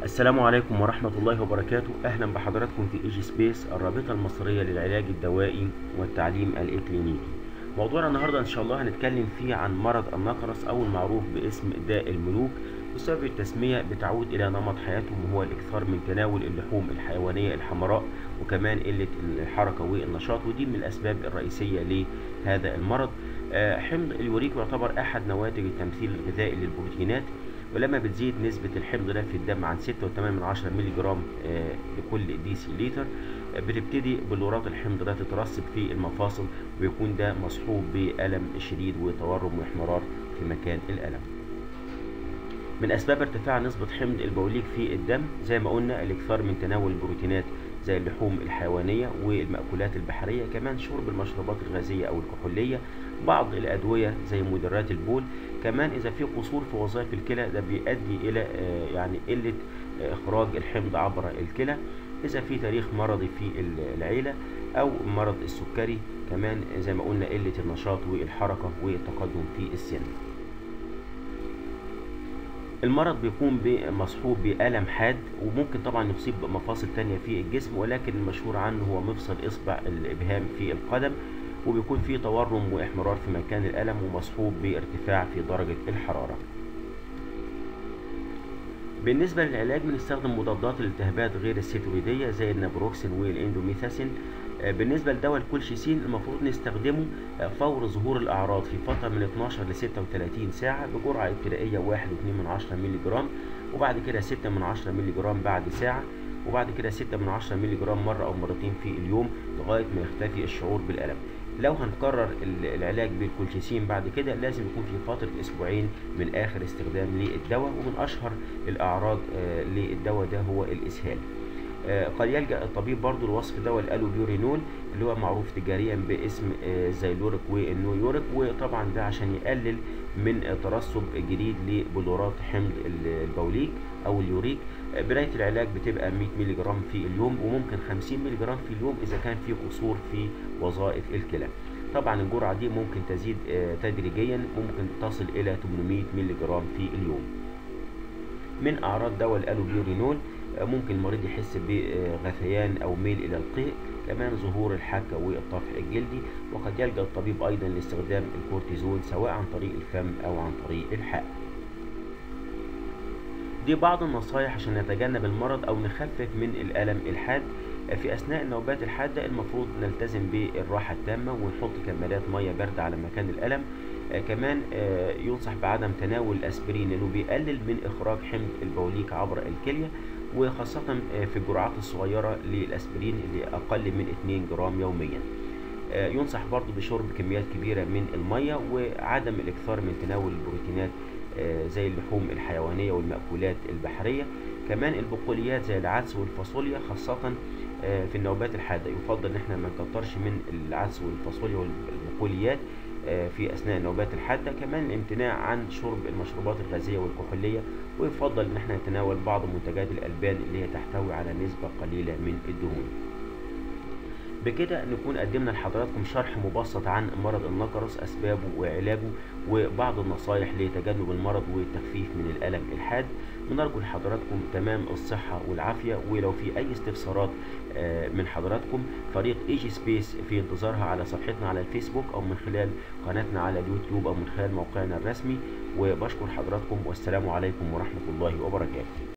السلام عليكم ورحمة الله وبركاته أهلا بحضراتكم في إيجي سبيس الرابطة المصرية للعلاج الدوائي والتعليم الإكلينيكي موضوعنا النهاردة إن شاء الله هنتكلم فيه عن مرض النقرس أو المعروف باسم داء الملوك بسبب التسمية بتعود إلى نمط حياتهم وهو الإكثار من تناول اللحوم الحيوانية الحمراء وكمان قلة الحركة والنشاط ودي من الأسباب الرئيسية لهذا المرض آه، حمض اليوريك يعتبر أحد نواتج التمثيل الغذائي للبروتينات ولما بتزيد نسبة الحمض ده في الدم عن 6.8 ملي جرام آه، لكل ديسي لتر آه، بتبتدي بلورات الحمض ده تترسب في المفاصل ويكون ده مصحوب بألم شديد وتورم واحمرار في مكان الألم من أسباب ارتفاع نسبة حمض البوليك في الدم زي ما قلنا الاكثار من تناول البروتينات زي اللحوم الحيوانية والمأكولات البحرية كمان شرب المشروبات الغازية أو الكحولية بعض الأدوية زي مدرات البول كمان إذا في قصور في وظائف الكلى ده بيؤدي إلى آه، يعني قلة آه، إخراج الحمض عبر الكلى إذا في تاريخ مرضي في العيلة أو مرض السكري كمان زي ما قلنا قلة النشاط والحركة والتقدم في السن المرض بيكون مصحوب بألم حاد وممكن طبعا يصيب مفاصل تانية في الجسم ولكن المشهور عنه هو مفصل إصبع الإبهام في القدم وبيكون فيه تورم واحمرار في مكان الألم ومصحوب بارتفاع في درجة الحرارة بالنسبة للعلاج بنستخدم مضادات الالتهابات غير السترويدية زي النابروكسين والاندوميثاسين آه، بالنسبة لدواء الكولشيسين المفروض نستخدمه آه، فور ظهور الأعراض في فترة من 12 ل 36 ساعة بجرعة ابتدائية 1.2 مللي جرام وبعد كده 6 من 10 مللي جرام بعد ساعة وبعد كده 6 من 10 مللي جرام مرة أو مرتين في اليوم لغاية ما يختفي الشعور بالألم لو هنكرر العلاج بالكولشيسين بعد كده لازم يكون في فترة أسبوعين من آخر استخدام للدواء ومن أشهر الأعراض آه، للدواء ده هو الإسهال آه، قد يلجأ الطبيب برضو لوصف دواء الألوبيورينول اللي هو معروف تجاريا باسم آه، زيلوريك والنيويوريك وطبعا ده عشان يقلل من ترسب جديد لبلورات حمض البوليك أو اليوريك آه، بداية العلاج بتبقى 100 مللي جرام في اليوم وممكن 50 مللي جرام في اليوم إذا كان في قصور في وظائف الكلى طبعا الجرعة دي ممكن تزيد تدريجيا ممكن تصل إلى 800 مللي جرام في اليوم من أعراض دواء الألوبيورينول ممكن المريض يحس بغثيان أو ميل إلى القيء كمان ظهور الحكة والطفح الجلدي وقد يلجأ الطبيب أيضا لاستخدام الكورتيزون سواء عن طريق الفم أو عن طريق الحق دي بعض النصايح عشان نتجنب المرض أو نخفف من الألم الحاد في أثناء النوبات الحادة المفروض نلتزم بالراحة التامة ونحط كمادات مية باردة على مكان الألم آه كمان آه ينصح بعدم تناول الأسبرين لأنه بيقلل من إخراج حمض البوليك عبر الكلية وخاصة آه، في الجرعات الصغيرة للأسبرين اللي أقل من 2 جرام يوميا آه، ينصح برضو بشرب كميات كبيرة من المية وعدم الإكثار من تناول البروتينات آه، زي اللحوم الحيوانية والمأكولات البحرية كمان البقوليات زي العدس والفاصوليا خاصة في النوبات الحادة يفضل ان احنا ما نكترش من العدس والفاصوليا والبقوليات آه، في أثناء النوبات الحادة كمان الامتناع عن شرب المشروبات الغازية والكحولية ويفضل إن احنا نتناول بعض منتجات الألبان اللي هي تحتوي على نسبة قليلة من الدهون بكده نكون قدمنا لحضراتكم شرح مبسط عن مرض النقرس أسبابه وعلاجه وبعض النصايح لتجنب المرض والتخفيف من الألم الحاد ونرجو لحضراتكم تمام الصحة والعافية ولو في أي استفسارات آه، من حضراتكم فريق ايجي سبيس في انتظارها على صفحتنا على الفيسبوك أو من خلال قناتنا على اليوتيوب أو من خلال موقعنا الرسمي وبشكر حضراتكم والسلام عليكم ورحمة الله وبركاته